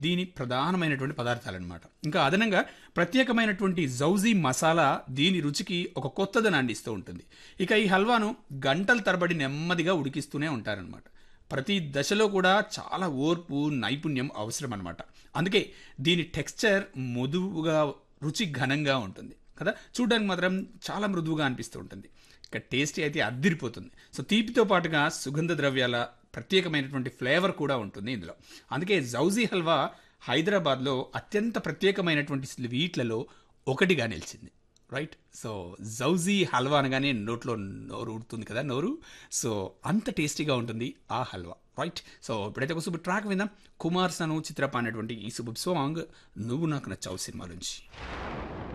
దీని ప్రధానమైనటువంటి పదార్థాలు అనమాట ఇంకా అదనంగా ప్రత్యేకమైనటువంటి జౌజీ మసాలా దీని రుచికి ఒక కొత్తదనాన్ని ఇస్తూ ఉంటుంది ఇక ఈ హల్వాను గంటల తరబడి నెమ్మదిగా ఉడికిస్తూనే ఉంటారనమాట ప్రతి దశలో కూడా చాలా ఓర్పు నైపుణ్యం అవసరం అనమాట అందుకే దీని టెక్స్చర్ మృదువుగా రుచి ఘనంగా ఉంటుంది కదా చూడడానికి మాత్రం చాలా మృదువుగా అనిపిస్తూ ఉంటుంది ఇక టేస్టీ అయితే అద్దిరిపోతుంది సో తీపితో పాటుగా సుగంధ ద్రవ్యాల ప్రత్యేకమైనటువంటి ఫ్లేవర్ కూడా ఉంటుంది ఇందులో అందుకే జౌజీ హల్వా హైదరాబాద్లో అత్యంత ప్రత్యేకమైనటువంటి స్వీట్లలో ఒకటిగా నిలిచింది రైట్ సో జౌజీ హల్వా అనగానే నోట్లో నోరు ఊడుతుంది కదా నోరు సో అంత టేస్టీగా ఉంటుంది ఆ హల్వా రైట్ సో ఇప్పుడైతే ఒక సూపర్ ట్రాక్ విందాం కుమార్ సను చిత్రప అనేటువంటి ఈ సూపర్ సాంగ్ నువ్వు నాకు నచ్చావు సినిమా నుంచి